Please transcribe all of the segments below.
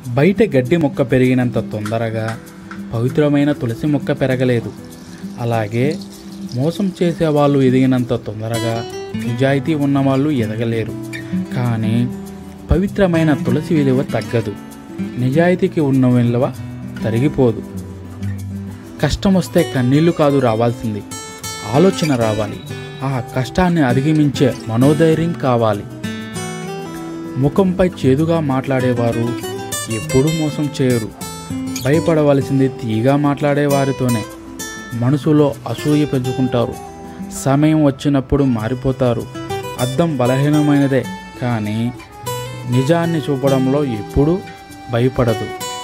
బయట గడ్డి మొక్క పెరిగినంత తొందరగా పవిత్రమైన తులసి మొక్క పెరగలేదు అలాగే మోసం చేసే వాళ్ళు ఎదిగినంత తొందరగా నిజాయితీ ఉన్నవాళ్ళు ఎదగలేరు కానీ పవిత్రమైన తులసి విలువ తగ్గదు నిజాయితీకి ఉన్న విలువ తరిగిపోదు కష్టం వస్తే కన్నీళ్లు కాదు రావాల్సింది ఆలోచన రావాలి ఆ కష్టాన్ని అధిగమించే మనోధైర్యం కావాలి ముఖంపై చేదుగా మాట్లాడేవారు ఎప్పుడూ మోసం చేయరు భయపడవలసింది తీగా మాట్లాడే వారితోనే మనసులో అసూయ పెంచుకుంటారు సమయం వచ్చినప్పుడు మారిపోతారు అద్దం బలహీనమైనదే కానీ నిజాన్ని చూపడంలో ఎప్పుడూ భయపడదు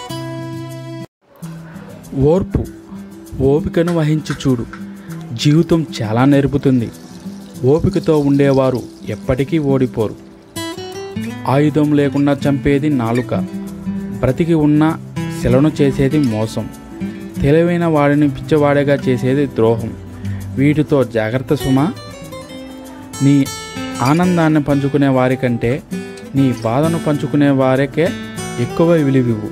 ఓర్పు ఓపికను వహించి చూడు జీవితం చాలా నేర్పుతుంది ఓపికతో ఉండేవారు ఎప్పటికీ ఓడిపోరు ఆయుధం లేకుండా చంపేది నాలుక బ్రతికి ఉన్న శిలను చేసేది మోసం తెలివైన వాడిని పిచ్చవాడిగా చేసేది ద్రోహం వీటితో జాగ్రత్త సుమా నీ ఆనందాన్ని పంచుకునే వారికంటే నీ బాధను పంచుకునే వారికే ఎక్కువ విలువివ్వు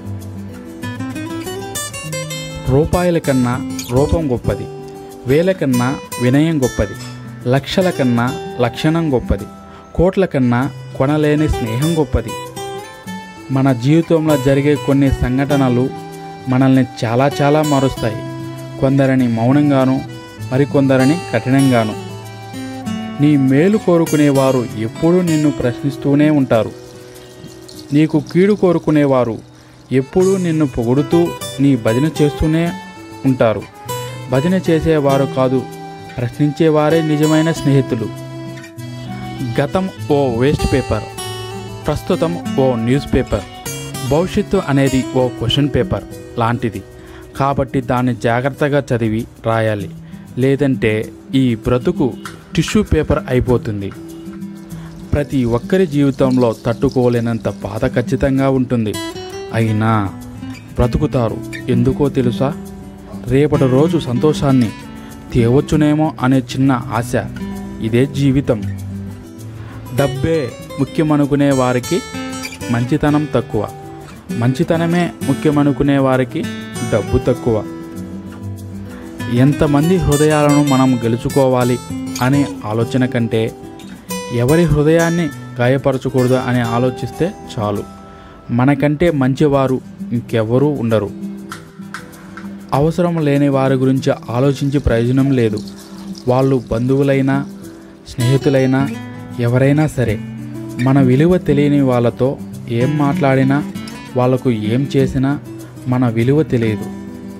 రూపాయల కన్నా రూపం గొప్పది వేల కన్నా వినయం గొప్పది లక్షల కన్నా లక్షణం గొప్పది కోట్ల కన్నా కొనలేని స్నేహం గొప్పది మన జీవితంలో జరిగే కొన్ని సంఘటనలు మనల్ని చాలా చాలా మారుస్తాయి కొందరిని మౌనంగాను మరికొందరిని కఠినంగాను నీ మేలు కోరుకునేవారు ఎప్పుడూ నిన్ను ప్రశ్నిస్తూనే ఉంటారు నీకు కీడు కోరుకునేవారు ఎప్పుడూ నిన్ను పొగుడుతూ నీ భజన చేస్తూనే ఉంటారు భజన చేసేవారు కాదు ప్రశ్నించేవారే నిజమైన స్నేహితులు గతం ఓ వేస్ట్ పేపర్ ప్రస్తుతం ఓ న్యూస్ పేపర్ భవిష్యత్తు అనేది ఓ క్వశ్చన్ పేపర్ లాంటిది కాబట్టి దాన్ని జాగ్రత్తగా చదివి రాయాలి లేదంటే ఈ బ్రతుకు టిష్యూ పేపర్ అయిపోతుంది ప్రతి ఒక్కరి జీవితంలో తట్టుకోలేనంత బాధ ఖచ్చితంగా ఉంటుంది అయినా బ్రతుకుతారు ఎందుకో తెలుసా రేపటి రోజు సంతోషాన్ని తేవచ్చునేమో అనే చిన్న ఆశ ఇదే జీవితం డబ్బే ముఖ్యమనుకునే వారికి మంచితనం తక్కువ మంచితనమే ముఖ్యమనుకునే వారికి డబ్బు తక్కువ ఎంతమంది హృదయాలను మనం గెలుచుకోవాలి అనే ఆలోచన కంటే ఎవరి హృదయాన్ని గాయపరచకూడదు అని ఆలోచిస్తే చాలు మనకంటే మంచివారు ఇంకెవ్వరూ ఉండరు అవసరం లేని వారి గురించి ఆలోచించి ప్రయోజనం లేదు వాళ్ళు బంధువులైనా స్నేహితులైనా ఎవరైనా సరే మన విలువ తెలియని వాళ్ళతో ఏం మాట్లాడినా వాళ్ళకు ఏం చేసినా మన విలువ తెలియదు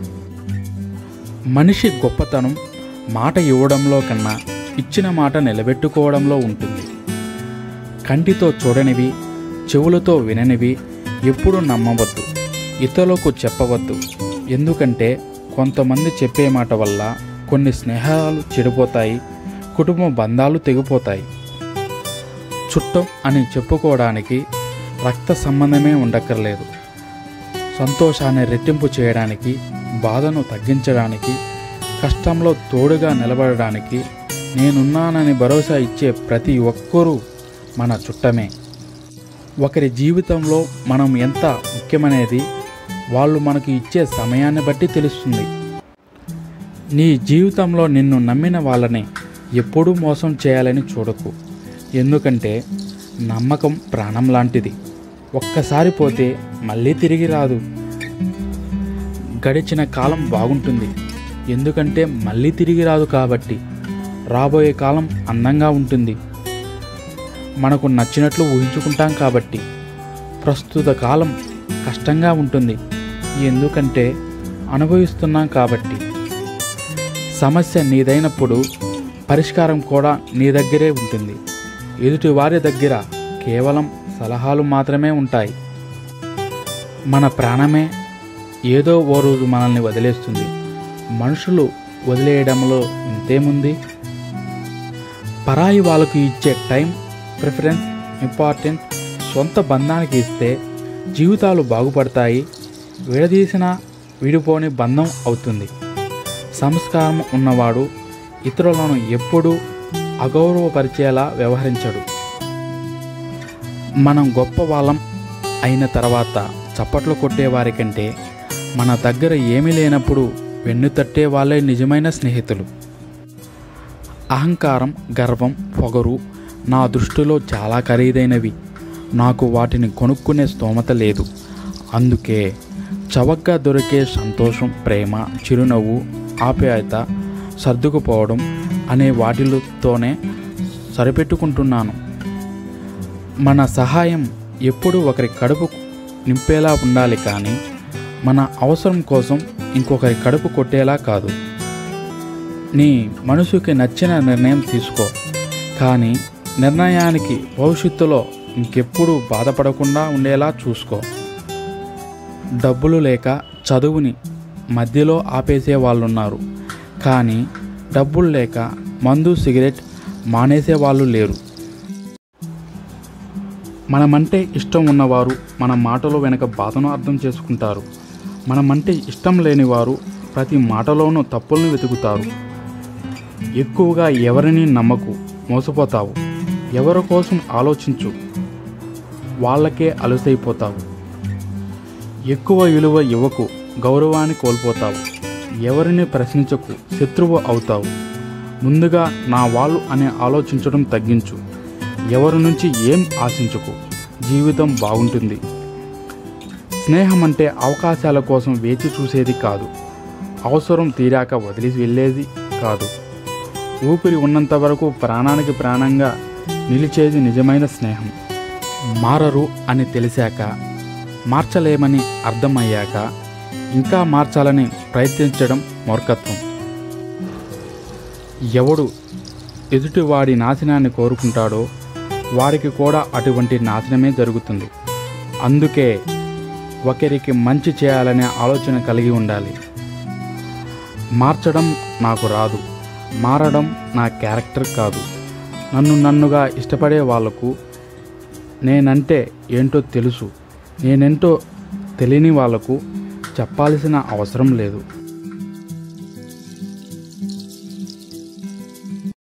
మనిషి గొప్పతనం మాట ఇవ్వడంలో కన్నా ఇచ్చిన మాట నిలబెట్టుకోవడంలో ఉంటుంది కంటితో చూడనివి చెవులతో విననివి ఎప్పుడూ నమ్మవద్దు ఇతరులకు చెప్పవద్దు ఎందుకంటే కొంతమంది చెప్పే మాట వల్ల కొన్ని స్నేహాలు చెడిపోతాయి కుటుంబ బంధాలు తెగిపోతాయి చుట్టం అని చెప్పుకోవడానికి రక్త సంబంధమే ఉండక్కర్లేదు సంతోషాన్ని రెట్టింపు చేయడానికి బాధను తగ్గించడానికి కష్టంలో తోడుగా నిలబడడానికి నేనున్నానని భరోసా ఇచ్చే ప్రతి ఒక్కరూ మన చుట్టమే ఒకరి జీవితంలో మనం ఎంత ముఖ్యమనేది వాళ్ళు మనకు ఇచ్చే సమయాన్ని బట్టి తెలుస్తుంది నీ జీవితంలో నిన్ను నమ్మిన వాళ్ళని ఎప్పుడూ మోసం చేయాలని చూడకు ఎందుకంటే నమ్మకం ప్రాణం లాంటిది ఒక్కసారి పోతే మళ్ళీ తిరిగి రాదు గడిచిన కాలం బాగుంటుంది ఎందుకంటే మళ్ళీ తిరిగి రాదు కాబట్టి రాబోయే కాలం అందంగా ఉంటుంది మనకు నచ్చినట్లు ఊహించుకుంటాం కాబట్టి ప్రస్తుత కాలం కష్టంగా ఉంటుంది ఎందుకంటే అనుభవిస్తున్నాం కాబట్టి సమస్య నీదైనప్పుడు పరిష్కారం కూడా నీ దగ్గరే ఉంటుంది ఎదుటి వారి దగ్గర కేవలం సలహాలు మాత్రమే ఉంటాయి మన ప్రాణమే ఏదో ఓ రోజు మనల్ని వదిలేస్తుంది మనుషులు వదిలేయడంలో ఇంతేముంది పరాయి వాళ్ళకు ఇచ్చే టైం ప్రిఫరెన్స్ ఇంపార్టెన్స్ సొంత బంధానికి ఇస్తే జీవితాలు బాగుపడతాయి విడదీసిన విడిపోని బంధం అవుతుంది సంస్కారం ఉన్నవాడు ఇతరులను ఎప్పుడూ అగౌరవపరిచేలా వ్యవహరించడు మనం గొప్ప వాళ్ళం అయిన తర్వాత చప్పట్లు కొట్టేవారి కంటే మన దగ్గర ఏమీ లేనప్పుడు వెన్ను తట్టే వాళ్ళే నిజమైన స్నేహితులు అహంకారం గర్వం పొగరు నా దృష్టిలో చాలా ఖరీదైనవి నాకు వాటిని కొనుక్కునే స్తోమత లేదు అందుకే చవకగా దొరికే సంతోషం ప్రేమ చిరునవ్వు ఆప్యాయత సర్దుకుపోవడం అనే వాటితోనే సరిపెట్టుకుంటున్నాను మన సహాయం ఎప్పుడూ ఒకరి కడుపు నింపేలా ఉండాలి కానీ మన అవసరం కోసం ఇంకొకరి కడుపు కొట్టేలా కాదు నీ మనసుకి నచ్చిన నిర్ణయం తీసుకో కానీ నిర్ణయానికి భవిష్యత్తులో ఇంకెప్పుడు బాధపడకుండా ఉండేలా చూసుకో డబ్బులు లేక చదువుని మధ్యలో ఆపేసే వాళ్ళున్నారు కానీ డబ్బులు లేక మందు సిగరెట్ మానేసే వాళ్ళు లేరు మనమంటే ఇష్టం ఉన్నవారు మన మాటలు వెనక బాధను అర్థం చేసుకుంటారు మనమంటే ఇష్టం లేని వారు ప్రతి మాటలోనూ తప్పులను వెతుకుతారు ఎక్కువగా ఎవరిని నమ్మకు మోసపోతావు ఎవరి కోసం ఆలోచించు వాళ్ళకే అలసైపోతావు ఎక్కువ విలువ ఇవ్వకు గౌరవాన్ని కోల్పోతావు ఎవరిని ప్రశ్నించకు శత్రువు అవుతావు ముందుగా నా వాళ్ళు అనే ఆలోచించడం తగ్గించు ఎవరి నుంచి ఏం ఆశించకు జీవితం బాగుంటుంది స్నేహం అంటే అవకాశాల కోసం వేచి చూసేది కాదు అవసరం తీరాక వదిలి వెళ్ళేది కాదు ఊపిరి ఉన్నంత వరకు ప్రాణానికి ప్రాణంగా నిలిచేది నిజమైన స్నేహం మారరు అని తెలిసాక మార్చలేమని అర్థమయ్యాక ఇంకా మార్చాలని ప్రయత్నించడం మూర్ఖత్వం ఎవడు ఎదుటివాడి నాశనాన్ని కోరుకుంటాడో వాడికి కూడా అటువంటి నాశనమే జరుగుతుంది అందుకే ఒకరికి మంచి చేయాలనే ఆలోచన కలిగి ఉండాలి మార్చడం నాకు రాదు మారడం నా క్యారెక్టర్ కాదు నన్ను నన్నుగా ఇష్టపడే వాళ్లకు నేనంటే ఏంటో తెలుసు నేనెంటో తెలియని వాళ్లకు చెప్పాల్సిన అవసరం లేదు